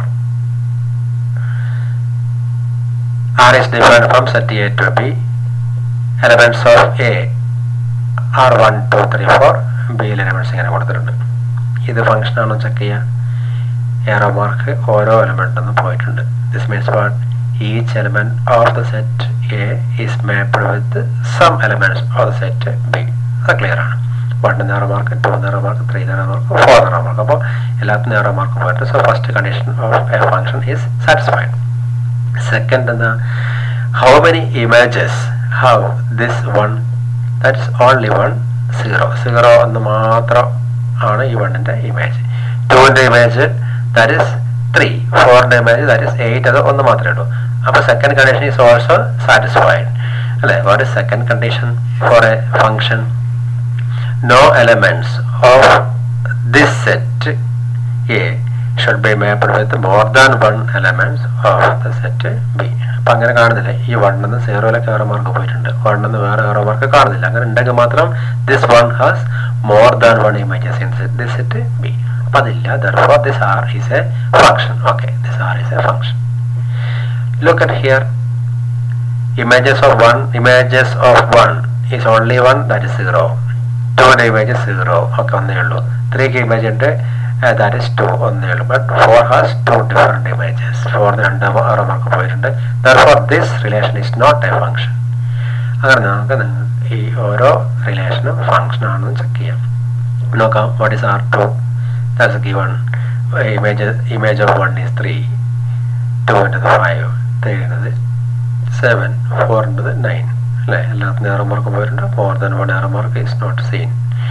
R is defined from set A to B. Elements of A are 1, 2, 3, 4. B elements ഇങ്ങനെ കൊടുത്തിട്ടുണ്ട് ഇത് function ആണോ check ചെയ്യുക എറോ mark ഓരോ element ഒന്നും പോയിട്ടുണ്ട് this means what each element of the set A is mapped with some elements of the set B അത് clear ആണ് വൺ നേറോ മാർക്ക് ടു നേറോ മാർക്ക് ത്രീ നേറോ മാർക്ക് ഫോർ നേറോ മാർക്ക് അപ്പോൾ എല്ലാത്തിനും നേറോ മാർക്ക് പോയിട്ട് so first condition of a function is satisfied second എന്താ how many images how this one that's only one zero zero എന്ന് മാത്രം ആണ് ഈ വണ്ണിൻ്റെ ഇമേജ് ടുവിൻ്റെ ഇമേജ് ദാറ്റ് ഇസ് ത്രീ ഫോറിൻ്റെ ഇമേജ് ദാറ്റ് ഇസ് എയ്റ്റ് അത് ഒന്ന് മാത്രമേ ഉള്ളൂ അപ്പോൾ second condition is also satisfied അല്ലേ what is second condition for a function no elements of this set A should be mapped with more than one elements of the set B. അപ്പം അങ്ങനെ കാണുന്നില്ല ഈ വണ്ണെന്ന് സീറോയിലൊക്കെ ഏറോ മാർക്ക് പോയിട്ടുണ്ട് വണ്ണെന്ന് വേറെ ഏറോ mark കാണുന്നില്ല അങ്ങനെ ഉണ്ടെങ്കിൽ മാത്രം this one has more than one images in this set B അപ്പം അതില്ല therefore this R is a function okay this R is a function look at here images of one images of one is only one that is zero ടുവിൻ്റെ image zero ഒക്കെ ഒന്നേ ഉള്ളൂ ത്രീക്ക് image ഉണ്ട് that is two ഒന്നേ ഉള്ളൂ but four has two different images ഫോറിന് രണ്ട് ആറ് മാർക്ക് പോയിട്ടുണ്ട് for this relation is not a function അങ്ങനെ നമുക്ക് നിങ്ങൾ ഈ ഓരോ റിലേഷനും ഫംഗ്ഷൻ ആണെന്ന് ചെക്ക് ചെയ്യാം നോക്കാം what is R two that's given image image of one is three two എന്നത് ഫൈവ് ത്രീ എന്നത് സെവൻ ഫോർ എന്നത് നയൻ അല്ലേ എല്ലാത്തിനും ഏറോ മാർക്ക് പോയിട്ടുണ്ട് more than one arrow mark is not seen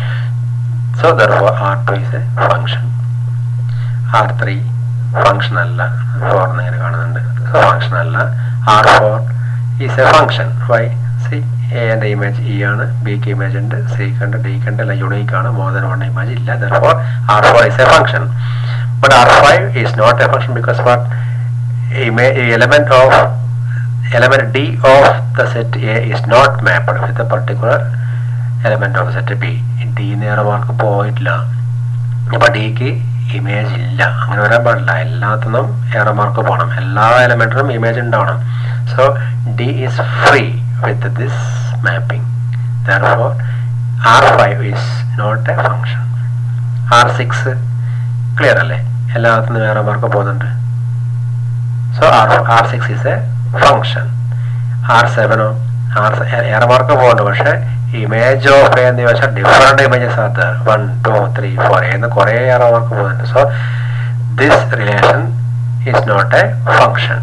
so therefore R two is a function R three function അല്ല four എന്നിങ്ങനെ കാണുന്നുണ്ട് function അല്ല R four is a function why C എന്റെ image E ആണ് ബിക്ക് image ഉണ്ട് സിക്ക് ഉണ്ട് ഡിക്ക് ഉണ്ട് എല്ലാം യുണീക്ക് ആണ് മോർ ദാൻ വൺ ഇമേജ് ഇല്ല therefore R four is a function but R five is not a function because what element of element D of the set A is not mapped with a particular element of set B. D നേരെ mark പോയിട്ടില്ല അപ്പൊ ഡിക്ക് image ഇല്ല അങ്ങനെ വരാൻ പാടില്ല എല്ലാത്തിനും arrow mark പോകണം എല്ലാ എലമെന്റിനും ഇമേജ് ഉണ്ടാവണം so D is free with this mapping therefore R five is not a function R six clear അല്ലേ എല്ലാത്തിനും ഏറെ മാർക്ക് പോകുന്നുണ്ട് so R R six is a function R സെവനോ ആർ ഏറെ മാർക്ക് പോകുന്നുണ്ട് പക്ഷേ image of എന്ന് ചോദിച്ചാൽ different images അത് one two three four എന്ന് കുറേ ഏറെ മാർക്ക് പോകുന്നുണ്ട് so this relation is not a function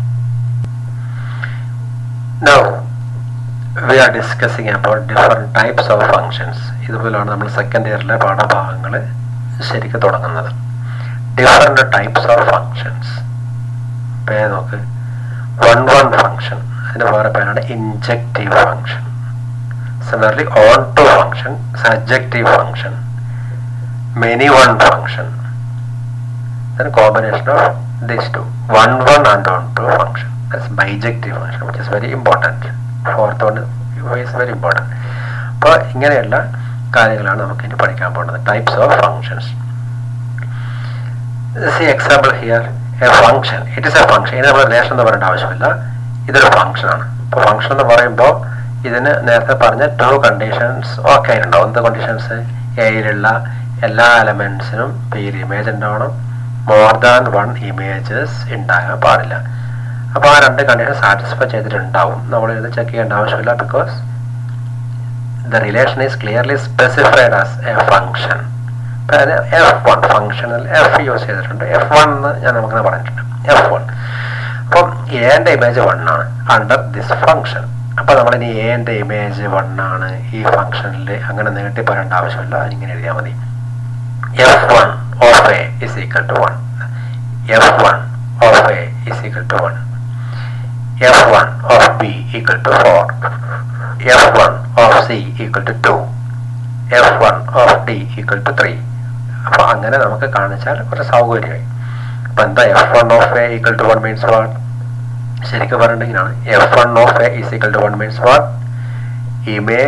now we are discussing about different types of functions ഇതുപോലെയാണ് നമ്മൾ സെക്കൻഡ് ഇയറിലെ പാഠഭാഗങ്ങൾ ശരിക്കും തുടങ്ങുന്നത് ഡിഫറെന്റ് ടൈപ്സ് ഓഫ് ഫങ്ഷൻസ് പേര് നോക്ക് വൺ വൺ ഫംഗ്ഷൻ അതിന്റെ വേറെ പേരാണ് injective function similarly onto function subjective function many one function combination of this two one one and onto function that's bijective function which is very important fourth one is very important അപ്പോൾ ഇങ്ങനെയുള്ള കാര്യങ്ങളാണ് നമുക്ക് ഇനി പഠിക്കാൻ പോകുന്നത് types of functions see example here a function it is a function ഇതിന് നമ്മൾ relation എന്ന് പറയേണ്ട ആവശ്യമില്ല ഇതൊരു ഫംഗ്ഷനാണ് ഇപ്പോൾ ഫംഗ്ഷൻ എന്ന് പറയുമ്പോൾ ഇതിന് നേരത്തെ പറഞ്ഞ ടു കണ്ടീഷൻസ് ഓക്കെ ഉണ്ടാവും എന്ത് കണ്ടീഷൻസ് എയിലുള്ള എല്ലാ എലമെന്റ്സിനും പേര് ഇമേജ് ഉണ്ടാവണം മോർ ദാൻ വൺ ഇമേജസ് ഉണ്ടാകാൻ പാടില്ല അപ്പോൾ ആ രണ്ട് കണ്ടീഷൻ സാറ്റിസ്ഫൈ ചെയ്തിട്ടുണ്ടാവും നമ്മൾ ഇത് ചെക്ക് ചെയ്യേണ്ട ആവശ്യമില്ല because the relation is clearly specified as a function F one ഫംഗ്ഷനിൽ എഫ് യൂസ് ചെയ്തിട്ടുണ്ട് എഫ് വൺ എന്ന് ഞാൻ നമുക്കിങ്ങനെ പറഞ്ഞിട്ടുണ്ട് എഫ് വൺ അപ്പം എന്റെ ഇമേജ് വൺ ആണ് അണ്ടർ ദിസ് ഫംഗ്ഷൻ അപ്പൊ നമ്മൾ ഇനി എന്റെ ഇമേജ് വൺ ആണ് ഈ ഫംഗ്ഷനിൽ അങ്ങനെ നീട്ടി പറയേണ്ട ആവശ്യമില്ല ഇങ്ങനെ എഴുതിയാൽ മതി F one of A is equal to one F one of A is equal to one F one of B equal to four F one of C equal to two F one of D equal to three അപ്പൊ അങ്ങനെ നമുക്ക് കാണിച്ചാൽ കുറച്ച് സൗകര്യമായി അപ്പൊ എന്താ F one of A equal to one means what ശരിക്കും പറഞ്ഞിട്ടുണ്ടെങ്കിലാണ് F one of A is equal to one means what image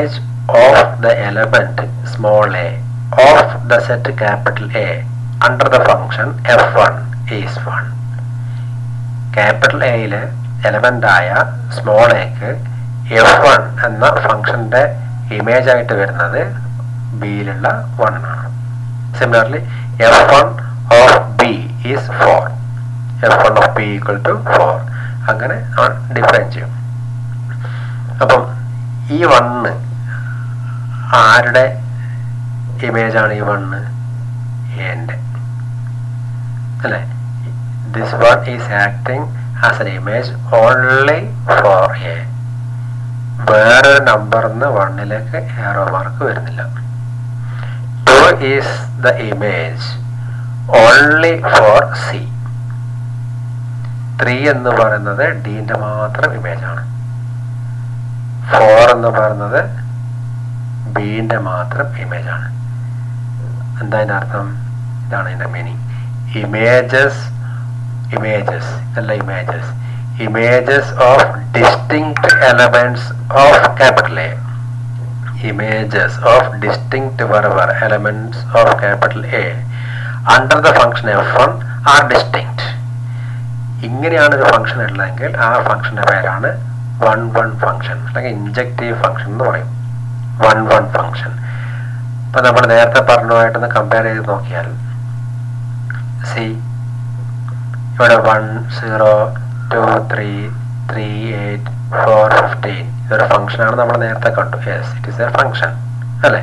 of the element small a of the set capital A under the function f1 is 1 capital എയിലെ element ആയ small എക്ക് F one എന്ന ഫംഗ്ഷന്റെ image ആയിട്ട് വരുന്നത് ബിയിലുള്ള one ആണ് similarly F one of B is four F one of B equal to four അങ്ങനെ ഡിഫറെൻറ്റ് ചെയ്യും അപ്പം ഈ വണ്ണ് ആരുടെ ഇമേജ് ആണ് ഈ വണ്ണ് എൻ്റെ അല്ലേ this one is acting as an image only for A വേറൊരു നമ്പറിന്ന് വണ്ണിലേക്ക് ഏറോ മാർക്ക് വരുന്നില്ല two is the image only for C three എന്ന് പറയുന്നത് ഡീൻ്റെ മാത്രം ഇമേജ് ആണ് ഫോർ എന്ന് പറയുന്നത് ബീൻ്റെ മാത്രം ഇമേജ് ആണ് എന്താ അതിൻ്റെ അർത്ഥം ഇതാണ് അതിൻ്റെ മീനിങ് ഇമേജസ് ഇമേജസ് അല്ല images images of distinct elements of capital A images of distinct whatever elements of capital A under the function F one are distinct ഇങ്ങനെയാണ് ഒരു ഫംഗ്ഷൻ ഉള്ളതെങ്കിൽ ആ ഫംഗ്ഷന്റെ പേരാണ് വൺ വൺ ഫംഗ്ഷൻ അല്ലെങ്കിൽ ഇൻജക്റ്റീവ് ഫംഗ്ഷൻ എന്ന് പറയും വൺ വൺ ഫംഗ്ഷൻ ഇപ്പൊ നമ്മൾ നേരത്തെ പറഞ്ഞതുമായിട്ടൊന്ന് കമ്പയർ ചെയ്ത് നോക്കിയാൽ സി ഇവിടെ one zero two three three eight four fifteen ഇതൊരു ഫംഗ്ഷനാണ് നമ്മൾ നേരത്തെ കണ്ടു yes it is a function അല്ലേ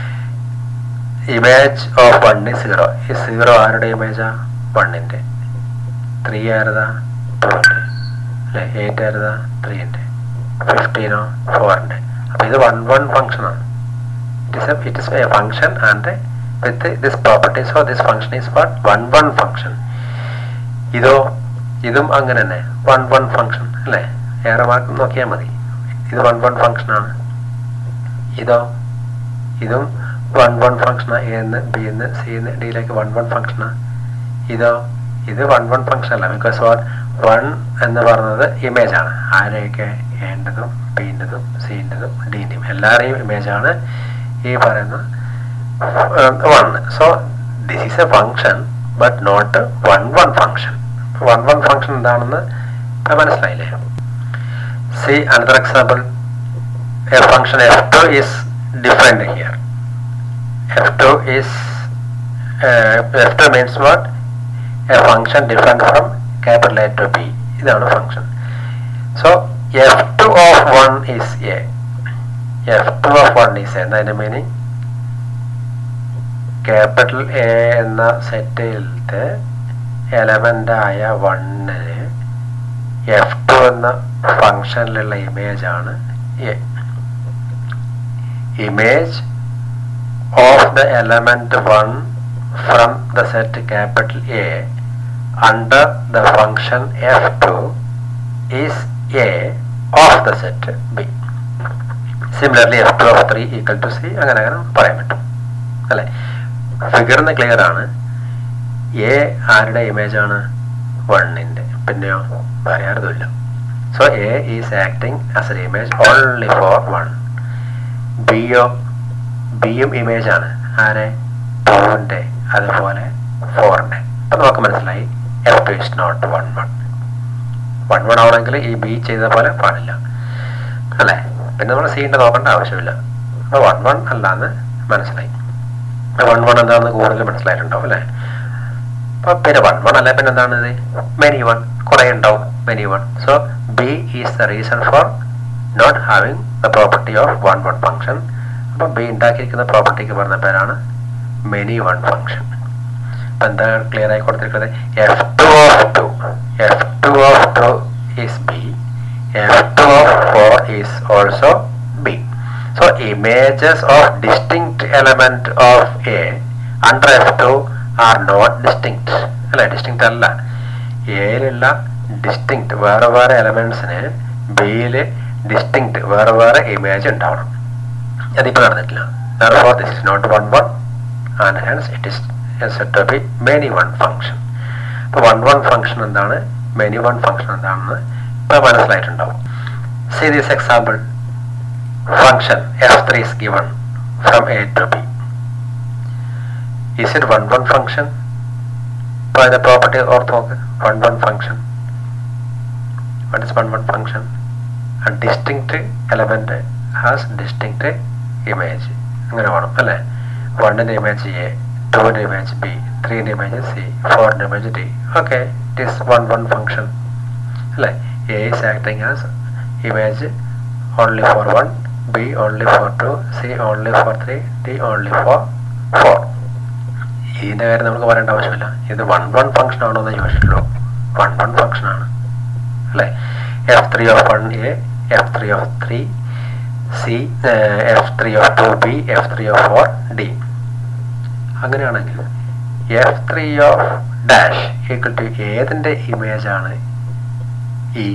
ഇമേജ് ഓഫ് വൺ സീറോ ഈ സീറോ ആരുടെ ഇമേജാ വണ്ണിൻ്റെ ത്രീ ആരതാ ടൂൻ്റെ അല്ലേ എയ്റ്റ് ആരതാ ത്രീൻ്റെ ഫിഫ്റ്റീനോ ഫോറിൻ്റെ അപ്പോൾ ഇത് വൺ വൺ ഫംഗ്ഷനാണ് it is a it is a function and uh, with uh, this property so this function is what one one function ഇതോ ഇതും അങ്ങനെ തന്നെ വൺ വൺ ഫംഗ്ഷൻ അല്ലേ ഏറെ മാർക്ക് നോക്കിയാൽ മതി ഇത് വൺ വൺ ഫംഗ്ഷൻ ആണ് ഇതോ ഇതും വൺ വൺ ഫംഗ്ഷനാണ് എന്ന് ബി എന്ന് സി എന്ന് ഡിയിലേക്ക് വൺ വൺ ഫംഗ്ഷനാണ് ഇതോ ഇത് വൺ വൺ ഫംഗ്ഷൻ അല്ല ബിക്കോസ് വാട്ട് വൺ എന്ന് പറയുന്നത് ഇമേജ് ആണ് ആരെയൊക്കെ എൻ്റെതും ബീൻ്റെതും സീൻ്റെതും ഡീൻ്റെയും എല്ലാവരെയും ഇമേജ് ആണ് ഈ പറയുന്ന one so this is a function but not one one function one one function എന്താണെന്ന് മനസ്സിലായില്ലേ see another example a function F two is different here F two is F two means what a function different from capital A to B ഇതാണ് function so F two of one is a F two of one is എന്താ അതിൻ്റെ meaning capital A എന്ന സെറ്റിലത്തെ എലമെൻ്റായ വണ്ണിന് F two എന്ന ഫംഗ്ഷനിലുള്ള image ആണ് A image of the element one from the set capital A under the function F two is A of the set B similarly F two of three equal to C അങ്ങനെ അങ്ങനെ പറയാൻ പറ്റും അല്ലേ ഫിഗറിന് clear ആണ് A ആരുടെ image ആണ് വണ്ണിൻ്റെ പിന്നെയോ വേറെ ആരതുമില്ല so A is acting as an image only for one ബിയോ ബിയും ഇമേജ് ആണ് ആരെ ടൂവിൻ്റെ അതുപോലെ ഫോറിൻ്റെ അപ്പം നമുക്ക് മനസ്സിലായി F two is not one one one one ആവണമെങ്കിൽ ഈ ബി ചെയ്ത പോലെ പാടില്ല അല്ലേ പിന്നെ നമ്മൾ സീൻ്റെ നോക്കേണ്ട ആവശ്യമില്ല അപ്പോൾ വൺ വൺ അല്ലാന്ന് മനസ്സിലായി വൺ വൺ എന്താണെന്ന് കൂടുതൽ മനസ്സിലായിട്ടുണ്ടാവും അല്ലേ അപ്പോൾ പിന്നെ വൺ വൺ അല്ല പിന്നെ എന്താണ് ഇത് മെനി വൺ കുറേ ഉണ്ടാവും many one so B is the reason for not having the property of one one function അപ്പോൾ ബി ഉണ്ടാക്കിയിരിക്കുന്ന പ്രോപ്പർട്ടിക്ക് പറഞ്ഞ പേരാണ് മെനി വൺ ഫംഗ്ഷൻ അപ്പം എന്താ ക്ലിയർ ആയി കൊടുത്തിരിക്കുന്നത് F two of two F two of two is B F two of four is also B so images of distinct element of A under F two are not distinct അല്ല distinct അല്ല എയിലുള്ള distinct വേറെ വേറെ എലമെന്റ്സിന് ബിയിൽ distinct വേറെ വേറെ image ഉണ്ടാവണം അതിപ്പോൾ നടന്നിട്ടില്ല therefore this is not one one and hence it is said to be many one function അപ്പോൾ വൺ വൺ ഫംഗ്ഷൻ എന്താണ് മെനി വൺ ഫംഗ്ഷൻ എന്താണെന്ന് ഇപ്പോൾ മനസ്സിലായിട്ടുണ്ടാവും see this example function f3 is given from a to b is it one one function by the property ഓർത്ത് നോക്ക് one one function what is one one function a distinct element has distinct image അങ്ങനെ വേണം അല്ലേ വണ്ണിൻ്റെ image A ടുവിൻ്റെ image B ത്രീൻ്റെ image C ഫോറിൻ്റെ image D okay it is one one function അല്ലേ A is acting as image only for one B only for two C only for three D only for four ഇതിൻ്റെ കാര്യം നമുക്ക് പറയേണ്ട ആവശ്യമില്ല ഇത് one one function ആണോ എന്ന് ചോദിച്ചിട്ടുള്ളൂ one one function ആണ് അല്ലേ F three of one A F three of three C F three of two B F three of four D അങ്ങനെയാണെങ്കിൽ F three of dash equal to ഏതിൻ്റെ image ആണ് ഈ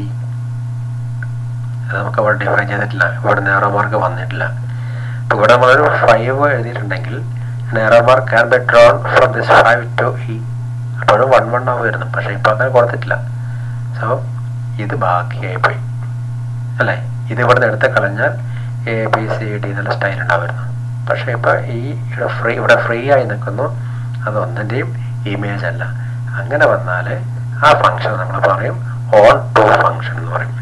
അത് നമുക്ക് അവിടെ ഡിഫൈൻ ചെയ്തിട്ടില്ല ഇവിടെ നേറോ മാർക്ക് വന്നിട്ടില്ല അപ്പോൾ ഇവിടെ നമ്മളൊരു ഫൈവ് എഴുതിയിട്ടുണ്ടെങ്കിൽ arrow mark can be drawn from this five to E അപ്പോഴും വൺ വൺ ആവും വരുന്നു പക്ഷേ ഇപ്പോൾ അങ്ങനെ കൊടുത്തിട്ടില്ല സോ ഇത് ബാക്കിയായി പോയി അല്ലേ ഇത് ഇവിടെ നിന്ന് എടുത്ത് കളഞ്ഞാൽ എ ബി സി ഡി എന്നുള്ള സ്റ്റൈൽ ഉണ്ടാവുമായിരുന്നു പക്ഷേ ഇപ്പോൾ ഈ ഇവിടെ ഫ്രീ ഇവിടെ ഫ്രീ ആയി നിൽക്കുന്നു അത് ഒന്നിൻ്റെയും ഇമേജ് അല്ല അങ്ങനെ വന്നാൽ ആ ഫംഗ്ഷൻ നമ്മൾ പറയും ഓൺ ടു ഫംഗ്ഷൻ എന്ന് പറയും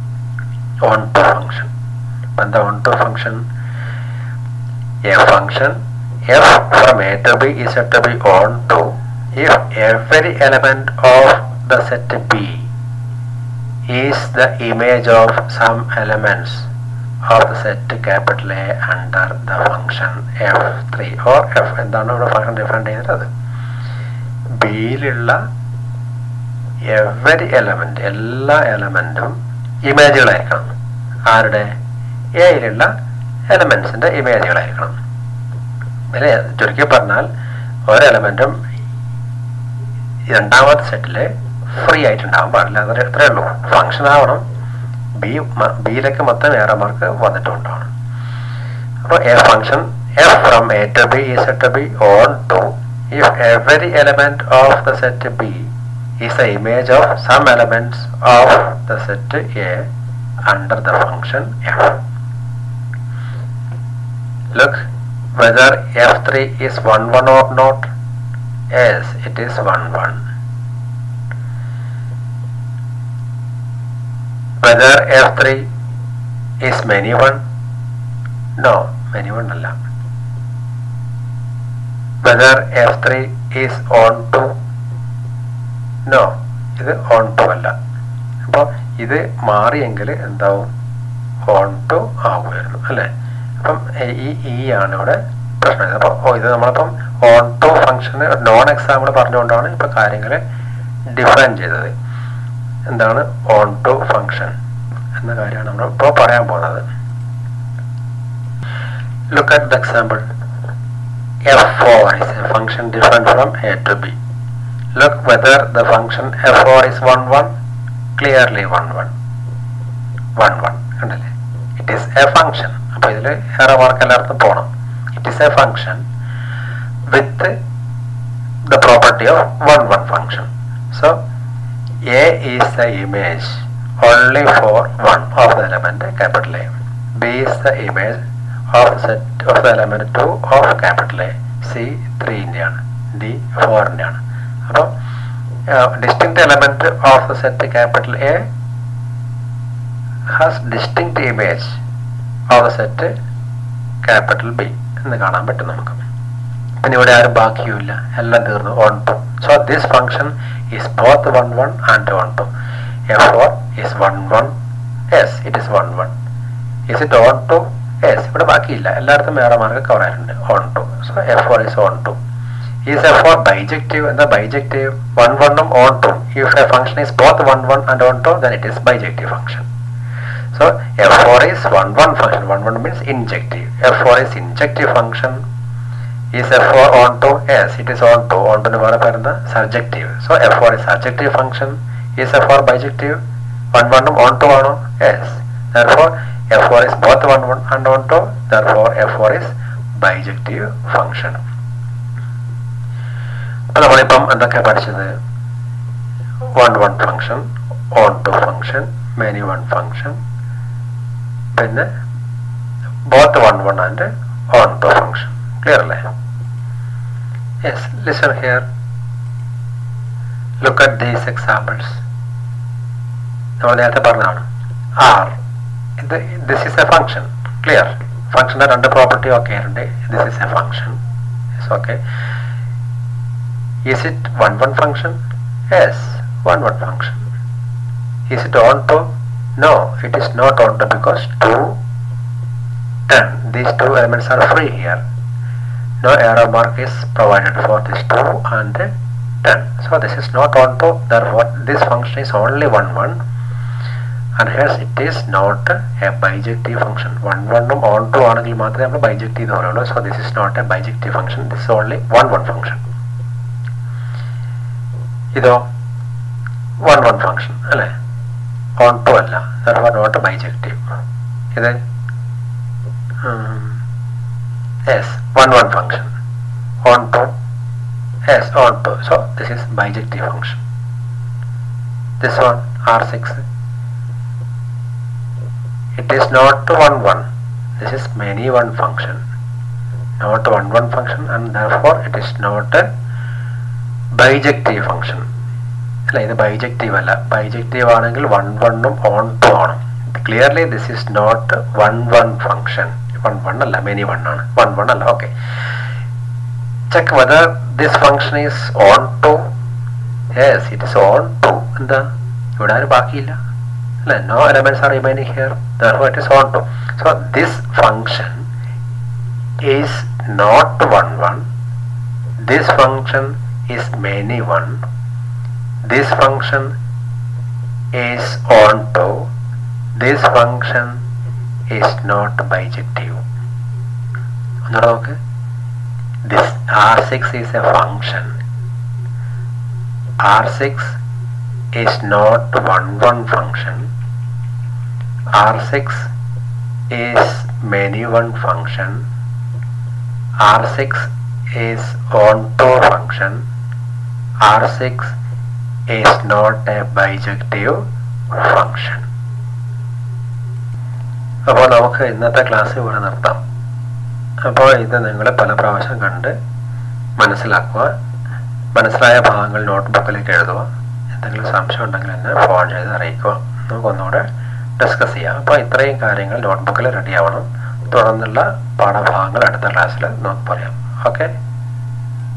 ഓൺ ടു ഫംഗ്ഷൻ അപ്പം എന്താ onto function A function F from A to B is said to be on to if every element of the set B is the image of some elements of the set capital A under the function f3 or f എന്താണ് ഇവിടെ function define ചെയ്തത് ബിയിലുള്ള every element എല്ലാ എലമെന്റും ഇമേജുകളായിരിക്കണം ആരുടെ എയിലുള്ള എലമെന്റ്സിന്റെ ഇമേജുകളായിരിക്കണം അല്ലേ ചുരുക്കി പറഞ്ഞാൽ ഒരു എലമെന്റും രണ്ടാമത്തെ സെറ്റില് ഫ്രീ ആയിട്ടുണ്ടാവാൻ പാടില്ല അത്ര എത്രയേ ഉള്ളൂ ഫങ്ഷൻ ആവണം ബി ബിയിലേക്ക് മൊത്തം ഏറെ മാർക്ക് വന്നിട്ടുണ്ടാവണം അപ്പോൾ A function F from A to B ഈ set B onto if every element of the set B is the image of some elements of the set A under the function f. Look whether f3 is 1 1 or not. Yes, it is 1 1. Whether f3 is many 1? No, many 1 alla. Whether f3 is on 2? No ഇത് onto അല്ല അപ്പോൾ ഇത് മാറിയെങ്കിൽ എന്താവും on to ആവുമായിരുന്നു അല്ലേ അപ്പം ഈ ഈ ആണ് ഇവിടെ പ്രശ്നം അപ്പോൾ ഓ ഇത് നമ്മളിപ്പം ഓൺ ടു ഫംഗ്ഷന് നോൺ എക്സാമ്പിൾ പറഞ്ഞുകൊണ്ടാണ് ഇപ്പോൾ കാര്യങ്ങൾ ഡിഫൈൻ ചെയ്തത് എന്താണ് ഓൺ ടു ഫംഗ്ഷൻ എന്ന കാര്യമാണ് നമ്മൾ ഇപ്പോൾ പറയാൻ പോകുന്നത് look at the example F four is a function different from A to B look whether the function f4 is 1 1 clearly 1 1 1 1 കണ്ടല്ലേ ഇറ്റ് ഈസ് എ ഫംഗ്ഷൻ അപ്പോൾ ഇതിൽ ഏറെ മാർക്ക് എല്ലായിടത്തും പോകണം it is a function with the property of one one function so A is the image only for one of the element capital A B is the image of set of the element two of capital A C ത്രീൻ്റെയാണ് D ഫോറിൻ്റെയാണ് അപ്പോൾ distinct element of the set capital A has distinct image of the set capital B എന്ന് കാണാൻ പറ്റും നമുക്ക് പിന്നെ ഇവിടെ ആരും ബാക്കിയുമില്ല എല്ലാം തീർന്നു onto so this function is both one one and onto F four is one one yes it is one one is it onto yes ഇവിടെ ബാക്കിയില്ല എല്ലായിടത്തും വേറെ മാർക്ക് കവർ ആയിട്ടുണ്ട് onto so F four is onto is therefore bijective and the bijective 1 1 um on 2 if a function is both 1 1 and on 2 then it is bijective function so f4 is 1 1 function 1 1 means injective f4 is injective function is f4 on 2 yes it is on 2 on 2 ന് പറയുന്ന surjective so f4 is surjective function is f4 bijective 1 1 um on 2 ആണോ yes therefore f4 is both 1 1 and on 2 therefore f4 is bijective function അപ്പൊ നമ്മളിപ്പം എന്തൊക്കെയാ പഠിച്ചത് one one function onto function many one function പിന്നെ both 1 1 and on to function clear അല്ലേ yes listen here look at these examples നമ്മൾ നേരത്തെ പറഞ്ഞതാണ് ആർ ഇത് this is a function clear ഫംഗ്ഷൻ്റെ രണ്ട് പ്രോപ്പർട്ടി ഓക്കെ ആയിട്ടുണ്ട് this is a function it's okay is it one one function yes one one function is it onto no it is not onto because two ten these two elements are free here no arrow mark is provided for this 2 and 10 so this is not on to therefore this function is only 1 1 and hence it is not a bijective function 1 1 ഉം on to ആണെങ്കിൽ മാത്രമേ നമ്മൾ bijective എന്ന് പറയുള്ളൂ so this is not a bijective function this is only 1 1 function ഇതോ 1 1 function അല്ലേ on to അല്ല therefore not a bijective ഇത് ഉം, yes one one function on to yes on to so this is bijective function this one r6 it is not one one this is many one function not one one function and therefore it is not a bijective function അല്ല ഇത് bijective അല്ല bijective ആണെങ്കിൽ one വണ്ണും onto ആണ് clearly this is not one one function one one അല്ല many one ആണ് one one അല്ല okay check whether this function is onto yes it is onto എന്താ ഇവിടെ ആരും ബാക്കിയില്ല അല്ല no elements are remaining here therefore it is onto so this function is not one one this function is many one this function is on to this function is not bijective ഒന്നുകൂടെ നോക്ക് this r6 is a function r6 is not one one function r6 is many one function r6 is on to function r6 is not a bijective function അപ്പോൾ നമുക്ക് ഇന്നത്തെ class ഇവിടെ നിർത്താം അപ്പോൾ ഇത് നിങ്ങൾ പല പ്രാവശ്യം കണ്ട് മനസ്സിലാക്കുക മനസ്സിലായ ഭാഗങ്ങൾ നോട്ട്ബുക്കിലേക്ക് എഴുതുക എന്തെങ്കിലും സംശയം ഉണ്ടെങ്കിൽ എന്നെ ഫോൺ ചെയ്ത് അറിയിക്കുക നമുക്കൊന്നുകൂടെ ഡിസ്കസ് ചെയ്യാം അപ്പോൾ ഇത്രയും കാര്യങ്ങൾ നോട്ട്ബുക്കിൽ റെഡി ആവണം തുടർന്നുള്ള പാഠഭാഗങ്ങൾ അടുത്ത ക്ലാസ്സിൽ നമുക്ക് പറയാം ഓക്കെ